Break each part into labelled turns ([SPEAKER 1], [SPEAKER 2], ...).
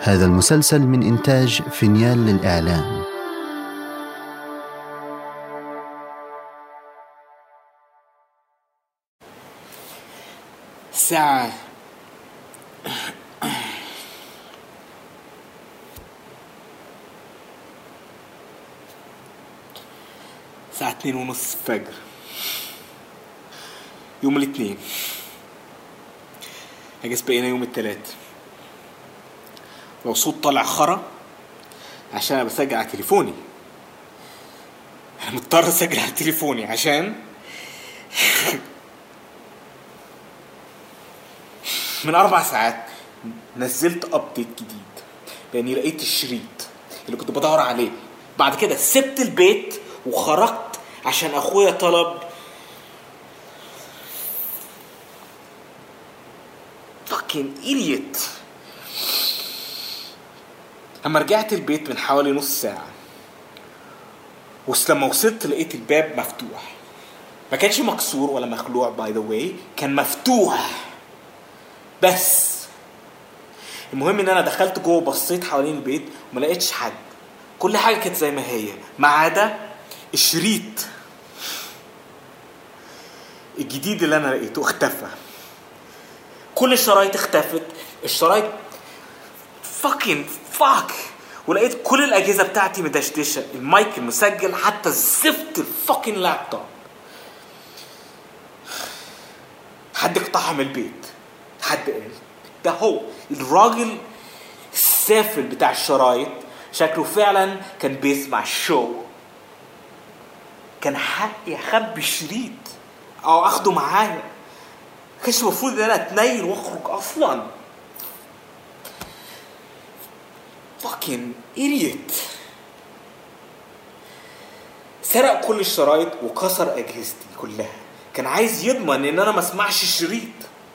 [SPEAKER 1] هذا المسلسل من إنتاج فينيال للإعلام
[SPEAKER 2] الساعة الساعة اتنين ونص الفجر يوم الاثنين اجس بقينا يوم التلات لو صوت طالع خرا عشان انا بسجل على تليفوني انا مضطر اسجل على تليفوني عشان من اربع ساعات نزلت ابديت جديد لاني لقيت الشريط اللي كنت بدور عليه بعد كده سبت البيت وخرجت عشان اخويا طلب fucking idiot اما رجعت البيت من حوالي نص ساعة ولما وصلت لقيت الباب مفتوح ما كانش مكسور ولا مخلوع باي ذا واي كان مفتوح بس المهم ان انا دخلت جوه بصيت حوالين البيت وما لقيتش حد كل حاجه كانت زي ما هي ما عدا الشريط الجديد اللي انا لقيته اختفى كل الشرايط اختفت الشرايط فاكين فاك ولقيت كل الاجهزه بتاعتي مدشدشه المايك المسجل حتى الزفت الفاكين لابتوب حد اقتحم البيت حد قال ده هو الراجل السافل بتاع الشرايط شكله فعلا كان بيسمع الشو كان حقي اخبي الشريط او اخده معايا ما كانش المفروض ان انا اتنيل واخرج اصلا fucking idiot سرق كل الشرايط وكسر اجهزتي كلها كان عايز يضمن ان انا ما اسمعش الشريط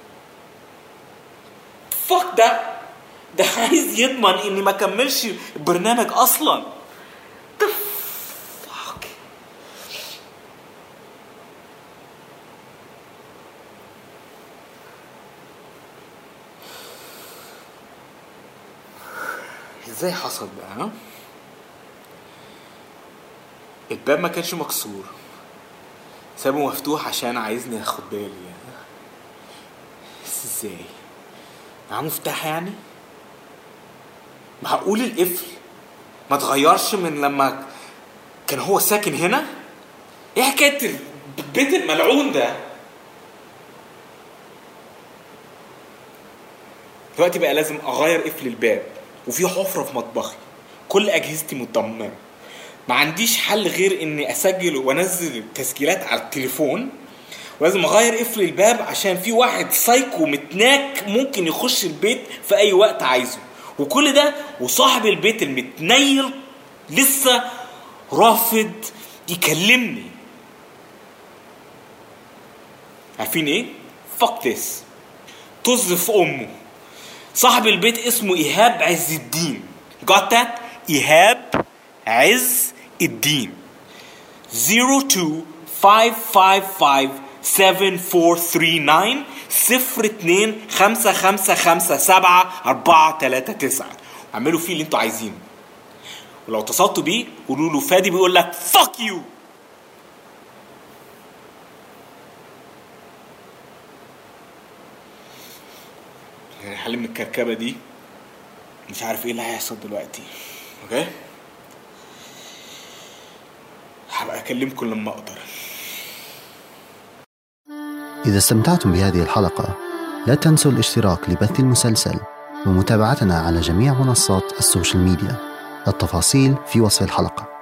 [SPEAKER 2] فك ده ده عايز يضمن اني ما اكملش البرنامج اصلا the fuck ازاي حصل بقى ها الباب ما كانش مكسور سابه مفتوح عشان عايزني اخد بالي يعني. بس ازاي معاه مفتاح يعني معقول القفل ما اتغيرش من لما كان هو ساكن هنا ايه حكايه البيت الملعون ده دلوقتي بقى لازم اغير قفل الباب وفي حفره في مطبخي كل اجهزتي متدمره ما عنديش حل غير اني اسجل وانزل تسجيلات على التليفون ولازم اغير قفل الباب عشان في واحد سايكو متناك ممكن يخش البيت في اي وقت عايزه وكل ده وصاحب البيت المتنيل لسه رافض يكلمني عارفين ايه؟ fuck this طز في امه صاحب البيت اسمه ايهاب عز الدين got that؟ ايهاب عز الدين 02555 7439 صفر اتنين خمسة خمسة خمسة سبعة أربعة تلاتة تسعة اعملوا فيه اللي انتوا عايزينه ولو اتصلتوا بيه قولوا له فادي بيقول لك fuck you يعني حل من الكركبة دي مش عارف ايه اللي هيحصل دلوقتي اوكي هبقى اكلمكم لما اقدر
[SPEAKER 1] إذا استمتعتم بهذه الحلقة لا تنسوا الاشتراك لبث المسلسل ومتابعتنا على جميع منصات السوشيال ميديا التفاصيل في وصف الحلقه